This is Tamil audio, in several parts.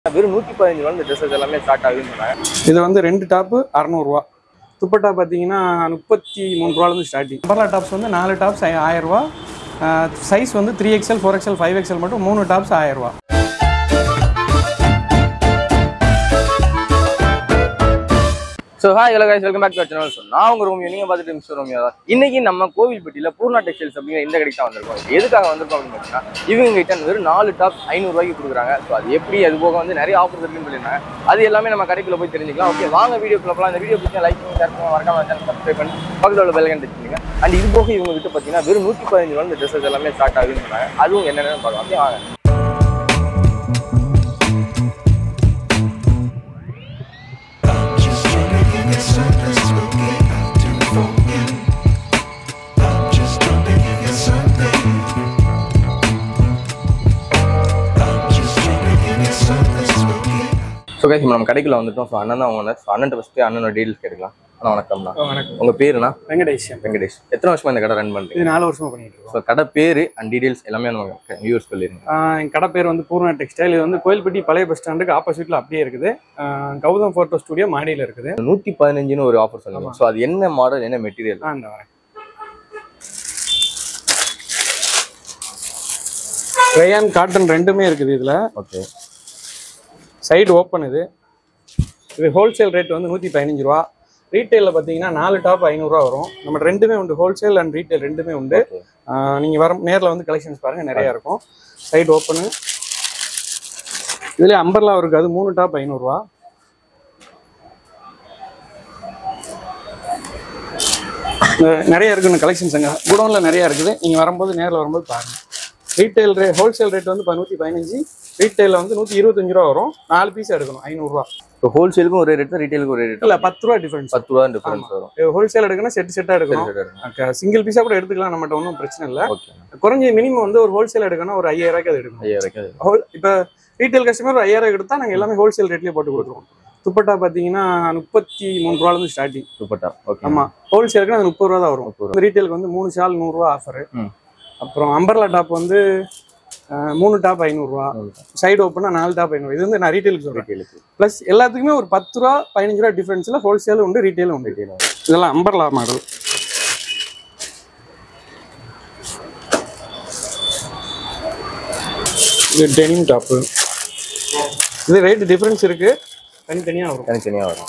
வெறும் நூற்றி பதினஞ்சு ரூபா இந்த ட்ரெஸ்ஸஸ் எல்லாமே ஸ்டார்ட் ஆகுதுன்னு சொன்னாங்க இது வந்து ரெண்டு டாப்பு அறநூறுவா துப்பட்டா பார்த்தீங்கன்னா முப்பத்தி மூணு ரூபாலேருந்து ஸ்டார்டிங் அம்பர்லா டாப்ஸ் வந்து நாலு டாப்ஸ் ஆயிரரூவா சைஸ் வந்து three XL four XL five XL மட்டும் மூணு டாப்ஸ் ஆயிரரூவா so hi hello guys welcome back to channel so நான் உங்க ரோமியோ நீங்கள் பார்த்துட்டு மிஸ்டர் ரோமியோ தான் இன்னைக்கு நம்ம கோவில்பட்டியில் பூர்ணா டெக்ஸ்டைல்ஸ் அப்படிங்கிற இந்த கடைக்கு தான் வந்திருக்கோம் இது எதுக்காக வந்திருக்கோம் அப்படின்னு பார்த்தீங்கன்னா இவங்க கிட்ட வெறும் நாலு டாப் ஐநூறுரூவாய்க்கு கொடுக்குறாங்க ஸோ அது எப்படி அது போக வந்து நிறைய ஆஃபர்ஸ் இருக்குன்னு சொல்லியிருந்தாங்க அது எல்லாமே நம்ம கடைக்குள்ள போய் தெரிஞ்சுக்கலாம் ஓகே வாங்க வீடியோக்குள்ள போகலாம் இந்த வீடியோ பிடிச்சா லைக் பண்ணி ஷேர் பண்ணுங்க மறக்காம சேனல் சப்ஸ்கிரைப் பண்ணி பக்கத்தில் உள்ள பெல் டச் பண்ணுங்க அண்ட் இது போக இவங்க கிட்ட பார்த்தீங்கன்னா வெறும் நூற்றி பதினஞ்சு ரூபா இந்த ட்ரெஸ்ஸஸ் எல்லாமே ஸ்டார்ட் ஆகுதுன்னு சொன்னாங்க அதுவும் என்னென்னு பார்க்கலாம் ஓகே வாங்க Just trying to give you something spooky out to for you. I'm just trying to give you something. I'm just trying to give you something spooky. So guys நம்ம கடைக்குள்ள வந்துட்டோம் ஸோ அண்ணன் தான் அவங்க ஸோ அண்ணன் ஃபஸ்ட்டு அண்ணனோட டீல்ஸ் கேட்கலாம் அண்ணா வணக்கம்ண்ணா வணக்கம் உங்க பேருண்ணா வெங்கடேஷன் வெங்கடேஷ் எத்தனை வருஷமா இந்த கடை ரன் பண்றீங்க இது நாலு வருஷமா பண்ணிட்டு இருக்கோம் ஸோ கடை பேரு அண்ட் டீடைல்ஸ் எல்லாமே நம்ம வியூவர்ஸ் சொல்லிருங்க ஆஹ் என் கடை பேர் வந்து பூர்ணா டெக்ஸ்டைல் இது வந்து கோயில்பட்டி பழைய பஸ் ஸ்டாண்டுக்கு ஆப்போசிட்ல அப்படியே இருக்குது ஆஹ் கௌதம் ஃபோட்டோ ஸ்டுடியோ மாடியில் இருக்குது நூத்தி பதினஞ்சுன்னு ஒரு ஆஃபர் சொன்னீங்க ஸோ அது என்ன மாடல் என்ன மெட்டீரியல் ஆ இந்த வரேன் ரேயான் காட்டன் ரெண்டுமே இருக்குது இதில் ஓகே சைடு ஓப்பன் இது இது ஹோல்சேல் ரேட் வந்து நூற்றி பதினஞ்சு ரூபா ரீட்டைலில் பார்த்தீங்கன்னா நாலு டாப் ஐநூறுரூவா வரும் நம்ம ரெண்டுமே உண்டு ஹோல்சேல் அண்ட் ரீட்டைல் ரெண்டுமே உண்டு ஓகே நீங்கள் வர நேரில் வந்து கலெக்ஷன்ஸ் பாருங்கள் நிறையா இருக்கும் சைடு ஓப்பனு இதுலேயே அம்பர்லா இருக்குது அது மூணு டாப் ஐநூறுரூவா நிறைய இருக்குன்னு கலெக்ஷன்ஸ் அங்கே குடோனில் நிறையா இருக்குது நீங்கள் வரும்போது நேரில் வரும்போது பாருங்கள் ரீட்டைல் ரே ஹோல்சேல் ரேட் வந்து நூற்றி பதினஞ்சு ரீட்டைலில் வந்து நூற்றி இருபத்தஞ்சு ரூபா வரும் நாலு பீஸ் எடுக்கணும் ஐநூறுரூவா இப்போ ஹோல்சேலுக்கும் ஒரே ரேட் ரீட்டைலுக்கும் ஒரே ரேட் இல்லை பத்து ரூபா டிஃபரன்ஸ் பத்து ரூபா டிஃபரன்ஸ் வரும் ஹோல்சேல் எடுக்கணும் செட் செட்டாக எடுக்கணும் சிங்கிள் பீஸாக கூட எடுத்துக்கலாம் நம்மகிட்ட ஒன்றும் பிரச்சனை இல்லை ஓகே குறைஞ்ச மினிமம் வந்து ஒரு ஹோல்சேல் எடுக்கணும் ஒரு ஐயாயிரம் ரூபாய்க்கு அது எடுக்கணும் ஐயா வைக்காது ஹோல் இப்போ ரீட்டைல் கஸ்டமர் ஒரு ஐயாயிரம் எடுத்தா நாங்கள் எல்லாமே ஹோல்சேல் ரேட்லேயே போட்டு கொடுத்துருவோம் துப்பட்டா பார்த்தீங்கன்னா முப்பத்தி மூணு ரூபாலேருந்து ஸ்டார்டிங் துப்பட்டா ஓகே ஆமாம் ஹோல்சேலுக்கு அது முப்பது ரூபா தான் வரும் முப்பது ரூபா. இந்த ரீட்டைலுக்கு வந்து மூணு ஷால் நூறுரூவா ஆஃபர் ம். அப்புறம் அம்பர்லா டாப் வந்து அஹ், மூணு டாப் ஐநூறுரூவா சைடு ஓப்பனா நாலு டாப் ஐநூறு இது வந்து நான் ரீட்டைலுக்கு சொல்கிறேன் ரீட்டைலுக்கு ப்ளஸ் எல்லாத்துக்குமே ஒரு பத்து ரூபா பதினஞ்சு ரூபா டிஃப்ரென்ஸில் ஹோல்சேலும் உண்டு ரீட்டைலும் உண்டு ரீட்டைல் இதெல்லாம் அம்பர்லா மாடல் இது டெனிம் டாப்பு இது ரேட் டிஃப்ரென்ஸ் இருக்கு தனித்தனியாக வரும் தனித்தனியாக வரும்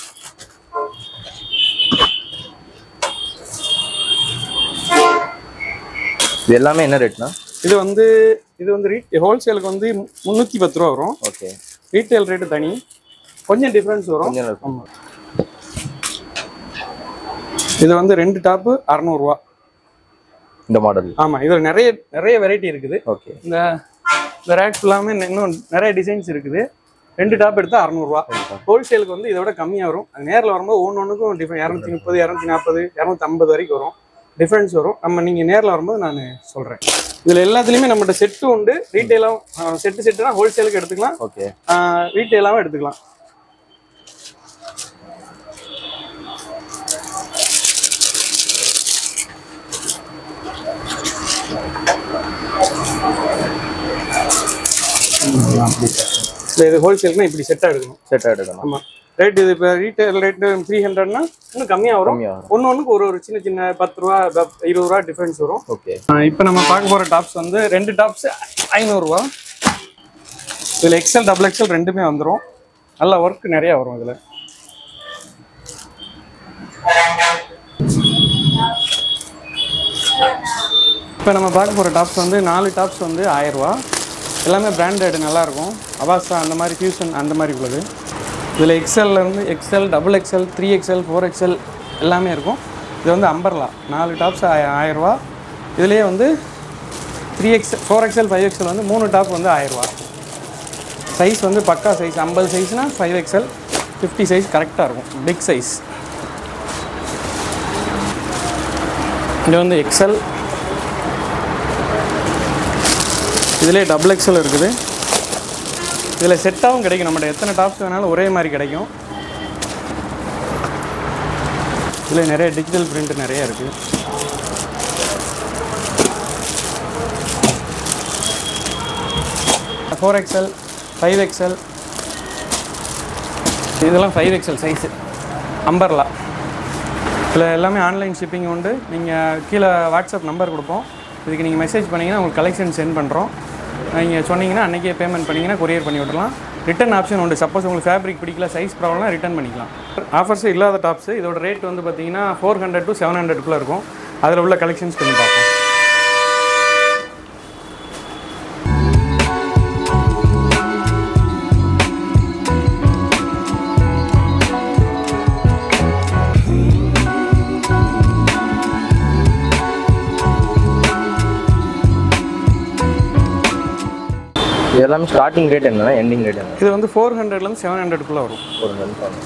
இது எல்லாமே என்ன ரேட்னா இது வந்து இது வந்து ரீட் ஹோல்சேலுக்கு வந்து முந்நூற்றி பத்து ரூபா வரும் ஓகே ரீட்டைல் ரேட்டு தனி கொஞ்சம் டிஃப்ரென்ஸ் வரும் கொஞ்சம் இருக்கும். ஆமாம் இது வந்து ரெண்டு டாப்பு அறநூறுவா இந்த மாடல் ஆமாம் இதில் நிறைய நிறைய வெரைட்டி இருக்குது ஓகே இந்த இந்த ரேக் ஃபுல்லாமே இன்னும் நிறைய டிசைன்ஸ் இருக்குது ரெண்டு டாப் எடுத்தால் அறநூறுவா ஹோல்சேலுக்கு வந்து இதை விட கம்மியாக வரும் அது நேரில் வரும்போது ஒன்று ஒன்றுக்கும் டிஃபரெண்ட் இரநூத்தி முப்பது இரநூத்தி நாற்பது இரநூத்தி ஐம்பது வரைக்கும் வரும் டிஃப்ரென்ஸ் வரும் நம்ம நீங்கள் நேரில் வரும்போது நான் சொல்கிறேன் இதில் எல்லாத்துலேயுமே நம்மகிட்ட செட்டு உண்டு ரீட்டெயிலாகவும் செட்டு செட்டுனா ஹோல்சேலுக்கு எடுத்துக்கலாம் ஓகே ரீட்டெயிலாகவும் எடுத்துக்கலாம் இல்லை இது ஹோல்சேலுக்குனா இப்படி செட்டாக எடுக்கணும் செட்டாக எடுக்கணும் ஆமாம் ரேட் இது இப்போ ரீட்டைல் ரேட்டு த்ரீ ஹண்ட்ரட்னா இன்னும் கம்மியாக வரும் கம்மியாக வரும் ஒன்று ஒன்றுக்கு ஒரு ஒரு சின்ன சின்ன பத்து ரூபா ப- இருபது ரூபா டிஃப்ரென்ஸ் வரும் ஓகே இப்போ நம்ம பார்க்க போகிற டாப்ஸ் வந்து ரெண்டு டாப்ஸ் ஐநூறுரூவா இதில் எக்ஸல் டபுள் எக்ஸல் ரெண்டுமே வந்துடும் நல்ல ஒர்க் நிறையா வரும் இதில் இப்போ நம்ம பார்க்க போகிற டாப்ஸ் வந்து நாலு டாப்ஸ் வந்து ஆயிரரூவா எல்லாமே பிராண்டட் நல்லாயிருக்கும் அவாசா அந்த மாதிரி ஃபியூஷன் அந்த மாதிரி உள்ளது இதில் எக்ஸல்ல இருந்து XL double XL three XL four XL எல்லாமே இருக்கும் இது வந்து அம்பர்லா நாலு டாப்ஸ் ஆயிரரூவா இதுலேயே வந்து three XL four XL five XL வந்து மூணு டாப் வந்து ஆயிரரூவா சைஸ் வந்து பக்கா சைஸ் ஐம்பது சைஸ்னால் ஃபைவ் எக்ஸல் ஃபிஃப்டி சைஸ் கரெக்டாக இருக்கும் பிக் சைஸ் இது வந்து எக்ஸல் இதுலேயே டபுள் எக்ஸல் இருக்குது இதில் செட்டாகவும் கிடைக்கும் நம்மகிட்ட எத்தனை டாப்ஸ் வேணாலும் ஒரே மாதிரி கிடைக்கும் இதில் நிறைய டிஜிட்டல் பிரிண்ட் நிறைய இருக்குது ஃபோர் எக்ஸ்எல் ஃபைவ் எக்ஸ்எல் இதெல்லாம் ஃபைவ் எக்ஸல் சைஸு அம்பர்லா இதில் எல்லாமே ஆன்லைன் ஷிப்பிங் உண்டு நீங்கள் கீழே வாட்ஸ்அப் நம்பர் கொடுப்போம் இதுக்கு நீங்கள் மெசேஜ் பண்ணிங்கன்னா உங்களுக்கு கலெக்ஷன் சென்ட் பண்ணுறோம் நீங்கள் சொன்னீங்கன்னா அன்றைக்கே பேமெண்ட் பண்ணிங்கன்னா கொரியர் பண்ணி விடலாம் ரிட்டன் ஆப்ஷன் உண்டு சப்போஸ் உங்களுக்கு ஃபேப்ரிக் பிடிக்கல சைஸ் ப்ராப்ளம்னா ரிட்டன் பண்ணிக்கலாம் ஆஃபர்ஸ் இல்லாத டாப்ஸு இதோட ரேட் வந்து பார்த்தீங்கன்னா ஃபோர் ஹண்ட்ரட் டு செவன் ஹண்ட்ரட்குள்ளே இருக்கும் அதில் உள்ள கலெக்ஷன்ஸ் கொஞ்சம் பார்ப்போம் இது எல்லாமே ஸ்டார்டிங் ரேட் என்ன எண்டிங் ரேட் என்ன இது வந்து ஃபோர் ஹண்ட்ரட்லேருந்து செவன் ஹண்ட்ரட்குள்ளே வரும் ஒரு நிமிஷம்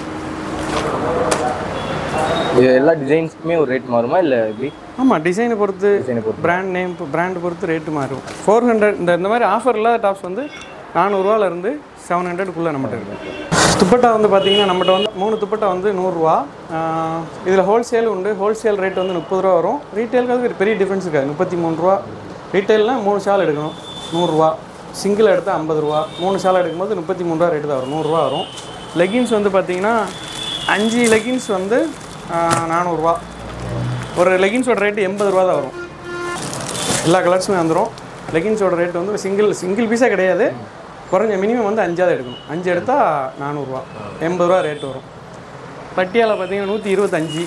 இது எல்லா டிசைன்ஸ்க்குமே ஒரு ரேட் மாறுமா இல்லை எப்படி ஆமாம் டிசைனை பொறுத்து டிசைனை பொறுத்து பிராண்ட் நேம் பிராண்ட் பொறுத்து ரேட்டு மாறும் ஃபோர் ஹண்ட்ரட் இந்த இந்த மாதிரி ஆஃபர் இல்லாத டாப்ஸ் வந்து நானூறுரூவாலேருந்து செவன் ஹண்ட்ரட்குள்ளே நம்மகிட்ட இருக்குது துப்பட்டா வந்து பார்த்தீங்கன்னா நம்மகிட்ட வந்து மூணு துப்பட்டா வந்து நூறுரூவா இதில் ஹோல்சேல் உண்டு ஹோல்சேல் ரேட் வந்து முப்பது ரூபா வரும் ரீட்டெயிலுக்கு அது பெரிய டிஃப்ரென்ஸ் இருக்காது முப்பத்தி மூணு ரூபா ரீட்டெயில்னால் மூணு ஷால் எடுக்கணும் நூறுரூவா சிங்கிள் எடுத்தால் ஐம்பது ரூபா மூணு ஷால் எடுக்கும்போது முப்பத்தி மூணு ரூபா ரேட்டு தான் வரும் நூறுரூவா வரும் லெகின்ஸ் வந்து பார்த்தீங்கன்னா அஞ்சு லெகின்ஸ் வந்து ஆஹ், நானூறுரூவா ஒரு லெகின்ஸோட ரேட்டு எண்பது ரூபா தான் வரும் எல்லா கலர்ஸுமே வந்துடும் லெகின்ஸோட ரேட் வந்து சிங்கிள் சிங்கிள் பீஸாக கிடையாது குறைஞ்ச மினிமம் வந்து அஞ்சாவது எடுக்கணும் அஞ்சு எடுத்தால் நானூறுரூவா எண்பது ரூபா ரேட் வரும் பட்டியாலா பார்த்தீங்கன்னா நூற்றி இருபத்தஞ்சி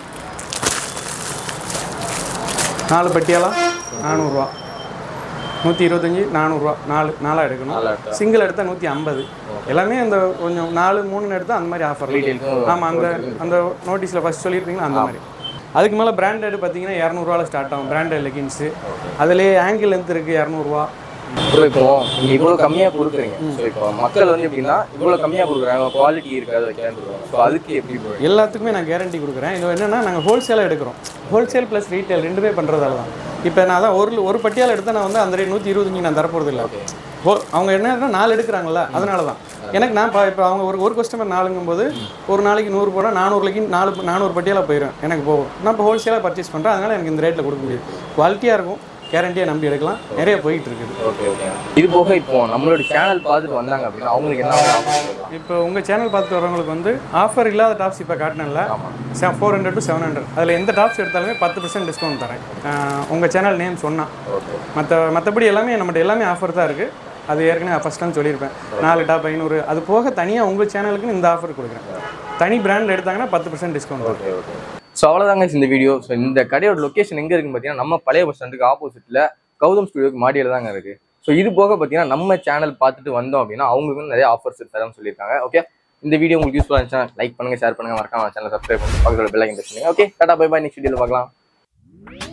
நாலு பட்டியாலா நானூறுரூவா நூற்றி இருபத்தஞ்சி நானூறுரூவா நாலு நாலாக எடுக்கணும் சிங்கிள் எடுத்தால் நூற்றி ஐம்பது எல்லாமே அந்த கொஞ்சம் நாலு மூணுன்னு எடுத்தால் அந்த மாதிரி ஆஃபர் Retail-க்கும் ஆமாம் அந்த அந்த நோட்டீஸில் ஃபஸ்ட் சொல்லியிருப்பீங்களா அந்த மாதிரி அதுக்கு மேலே பிராண்டட் பார்த்தீங்கன்னா இரநூறுவாவில் ஸ்டார்ட் ஆகும் பிராண்டட் லெகின்ஸு அதுலேயே ஆங்கிள் லென்த் இருக்குது இரநூறுவா ப்ரோ இப்போ நீங்க இவ்வளவு கம்மியா கொடுக்குறீங்க ஸோ இப்போ மக்கள் வந்து எப்படின்னா இவ்வளவு கம்மியா கொடுக்குறாங்க குவாலிட்டி இருக்காது வைக்கலான்னு ஸோ அதுக்கு எப்படி ப்ரோ எல்லாத்துக்குமே நான் கேரண்டி கொடுக்குறேன் இது என்னென்னா நாங்கள் ஹோல்சேலாக எடுக்கிறோம் ஹோல்சேல் ப்ளஸ் ரீட்டைல் ரெண்டுமே பண்ணுறதால தான் இப்போ நான் தான் ஒரு ஒரு பட்டியால் எடுத்தால் நான் வந்து அந்த ரேட் நூற்றி இருபத்தஞ்சி நான் தரப்போகிறது இல்லை ஹோ அவங்க என்ன நாலு எடுக்கிறாங்கல்ல அதனால தான் எனக்கு நான் இப்போ இப்போ அவங்க ஒரு ஒரு கஸ்டமர் நாலுங்கும்போது ஒரு நாளைக்கு நூறு போட நானூறுலைக்கு நாலு நானூறு பட்டியால போயிடும் எனக்கு போகும் நான் இப்போ ஹோல்சேலாக பர்ச்சேஸ் பண்ணுறேன் அதனால் எனக்கு இந்த ரேட்டில் கொடுக்க முடியும் குவாலிட்டியாக இருக்கும் கேரண்டியாக நம்பி எடுக்கலாம் நிறைய போயிட்டு இருக்குது ஓகே ஓகே இது போக இப்போ நம்மளோட சேனல் பார்த்துட்டு வந்தாங்க அப்படின்னா அவங்களுக்கு என்ன ஆகும் இப்போ உங்கள் சேனல் பார்த்துட்டு வரவங்களுக்கு வந்து ஆஃபர் இல்லாத டாப்ஸ் இப்போ காட்டினல four hundred to seven hundred அதில் எந்த டாப்ஸ் எடுத்தாலுமே பத்து பர்சன்ட் டிஸ்கவுண்ட் தரேன் உங்கள் சேனல் நேம் சொன்னால் மற்ற மற்றபடி எல்லாமே நம்மகிட்ட எல்லாமே ஆஃபர் தான் இருக்குது அது ஏற்கனவே ஃபஸ்ட் டைம் சொல்லியிருப்பேன் நாலு டாப் ஐநூறு அது போக தனியாக உங்கள் சேனலுக்கு இந்த ஆஃபர் கொடுக்குறேன் தனி பிராண்ட் எடுத்தாங்கன்னா பத்து பர்சன்ட் டிஸ்கவுண்ட் வரும் ஓகே ஓகே ஸோ அவ்வளோதாங்க இந்த வீடியோ ஸோ இந்த கடையோட லொக்கேஷன் எங்கே இருக்குன்னு பார்த்தீங்கன்னா நம்ம பழைய பஸ் ஸ்டாண்டுக்கு ஆப்போசிட்டில் கௌதம் ஸ்டுடியோக்கு மாடியில் தாங்க இருக்குது ஸோ இது போக பார்த்தீங்கன்னா நம்ம சேனல் பார்த்துட்டு வந்தோம் அப்படின்னா அவங்களுக்கு வந்து நிறைய ஆஃபர்ஸ் தரேன்னு சொல்லியிருக்காங்க ஓகே இந்த வீடியோ உங்களுக்கு யூஸ்ஃபுல்லாக இருந்துச்சுன்னா லைக் பண்ணுங்க ஷேர் பண்ணுங்க மறக்காம சேனல் சப்ஸ்கிரைப் பண்ணுங்க பக்கத்தில் பெல் ஐக்கன் பிரஸ் பண்ணுங்க okay tata bye bye next வீடியோவில் பார்க்கலாம்